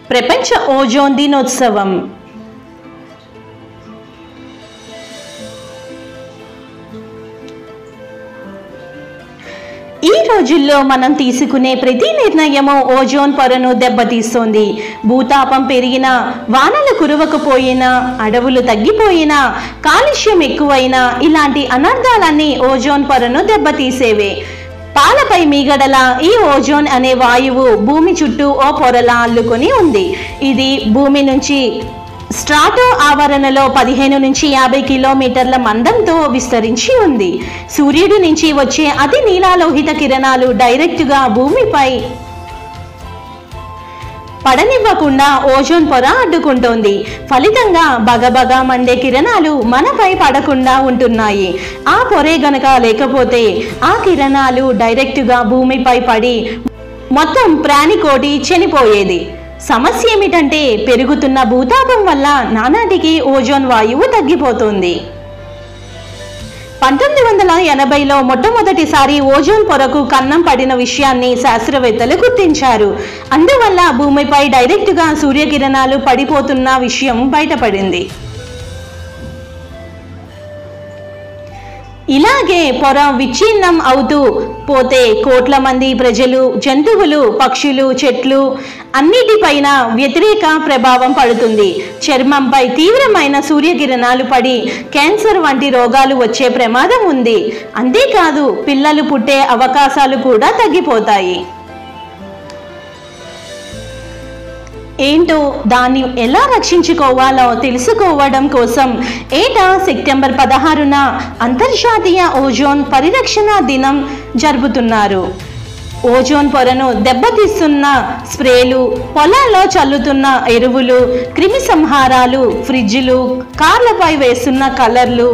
ప్రపంచ ఓజోన్ దినోత్సవం ఈ రోజుల్లో మనం తీసుకునే ప్రతి నిర్ణయము ఓజోన్ పొరను దెబ్బతీస్తోంది భూతాపం పెరిగినా వానలు కురవకపోయినా అడవులు తగ్గిపోయినా కాలుష్యం ఎక్కువైనా ఇలాంటి అనర్థాలన్నీ ఓజోన్ పొరను దెబ్బతీసేవే పాలపై మీగడల ఈ ఓజోన్ అనే వాయువు భూమి చుట్టూ ఓ పొరలా అల్లుకొని ఉంది ఇది భూమి నుంచి స్ట్రాటో ఆవరణలో పదిహేను నుంచి యాభై కిలోమీటర్ల మందంతో విస్తరించి ఉంది సూర్యుడి నుంచి వచ్చే అతి నీలాలోహిత కిరణాలు డైరెక్టుగా భూమిపై పడనివ్వకుండా ఓజోన్ పొర అడ్డుకుంటోంది ఫలితంగా బగబగ మండే కిరణాలు మనపై పడకుండా ఉంటున్నాయి ఆ పొరే గనక లేకపోతే ఆ కిరణాలు డైరెక్టుగా భూమిపై పడి మొత్తం ప్రాణికోటి చనిపోయేది సమస్య ఏమిటంటే పెరుగుతున్న భూతాపం వల్ల నానాటికి ఓజోన్ వాయువు తగ్గిపోతుంది పంతొమ్మిది వందల ఎనభైలో మొట్టమొదటిసారి ఓజోన్ పొరకు కన్నం పడిన విషయాన్ని శాస్త్రవేత్తలు గుర్తించారు అందువల్ల భూమిపై డైరెక్టుగా సూర్యకిరణాలు పడిపోతున్న విషయం బయటపడింది ఇలాగే పొర విచ్ఛిన్నం అవుతూ పోతే కోట్ల మంది ప్రజలు జంతువులు పక్షులు చెట్లు అన్నిటిపైన వ్యతిరేక ప్రభావం పడుతుంది చర్మంపై తీవ్రమైన సూర్యకిరణాలు పడి క్యాన్సర్ వంటి రోగాలు వచ్చే ప్రమాదం ఉంది అంతేకాదు పిల్లలు పుట్టే అవకాశాలు కూడా తగ్గిపోతాయి ఏంటో దాన్ని ఎలా రక్షించుకోవాలో తెలుసుకోవడం కోసం ఏటా సెప్టెంబర్ పదహారున అంతర్జాతీయ ఓజోన్ పరిరక్షణ దినం జరుపుతున్నారు ఓజోన్ పొరను దెబ్బతీస్తున్న స్ప్రేలు పొలాల్లో చల్లుతున్న ఎరువులు క్రిమి సంహారాలు ఫ్రిడ్జ్లు కార్లపై వేస్తున్న కలర్లు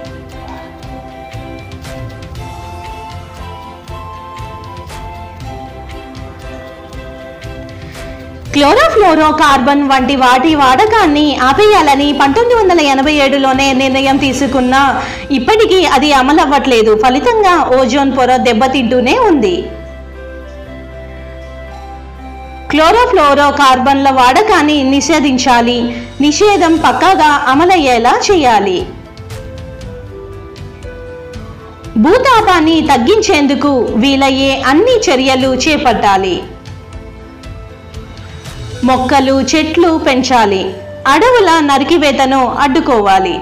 క్లోరోఫ్లోరో కార్బన్ వంటి వాటి వాడకాన్ని ఆపేయాలని పంతొమ్మిది వందల ఎనభై ఏడులోనే నిర్ణయం తీసుకున్నా ఇప్పటికీ అది అమలవ్వట్లేదు ఫలితంగా ఓజోన్ పొర దెబ్బతింటూనే ఉంది క్లోరోఫ్లోరో కార్బన్ల వాడకాన్ని నిషేధించాలి నిషేధం పక్కాగా అమలయ్యేలా చేయాలి భూతాపాన్ని తగ్గించేందుకు వీలయ్యే అన్ని చర్యలు చేపట్టాలి మొక్కలు చెట్లు పెంచాలి అడవుల నరికివేతను అడ్డుకోవాలి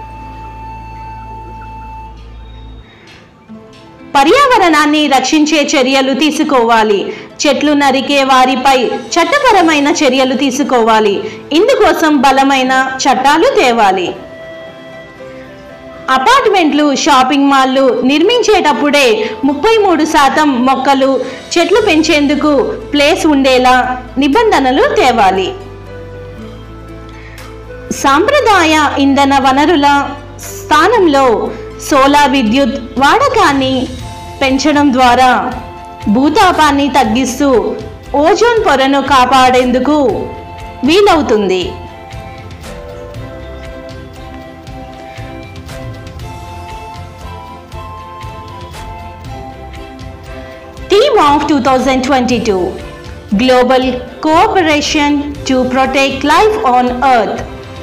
పర్యావరణాన్ని రక్షించే చర్యలు తీసుకోవాలి చెట్లు నరికే వారిపై చట్టపరమైన చర్యలు తీసుకోవాలి ఇందుకోసం బలమైన చట్టాలు తేవాలి అపార్ట్మెంట్లు షాపింగ్ మాల్లు నిర్మించేటప్పుడే ముప్పై మూడు శాతం మొక్కలు చెట్లు పెంచేందుకు ప్లేస్ ఉండేలా నిబంధనలు తేవాలి సాంప్రదాయ ఇంధన వనరుల స్థానంలో సోలార్ విద్యుత్ వాడకాన్ని పెంచడం ద్వారా భూతాపాన్ని తగ్గిస్తూ ఓజోన్ పొరను కాపాడేందుకు వీలవుతుంది Theme of 2022 Global Cooperation to Protect Life on Earth.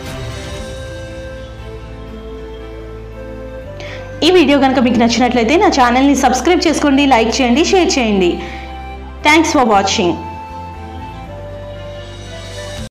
ఈ వీడియో కనుక మీకు నచ్చినట్లయితే నా ఛానల్ని సబ్స్క్రైబ్ చేసుకోండి లైక్ చేయండి షేర్ చేయండి థ్యాంక్స్ ఫర్ వాచింగ్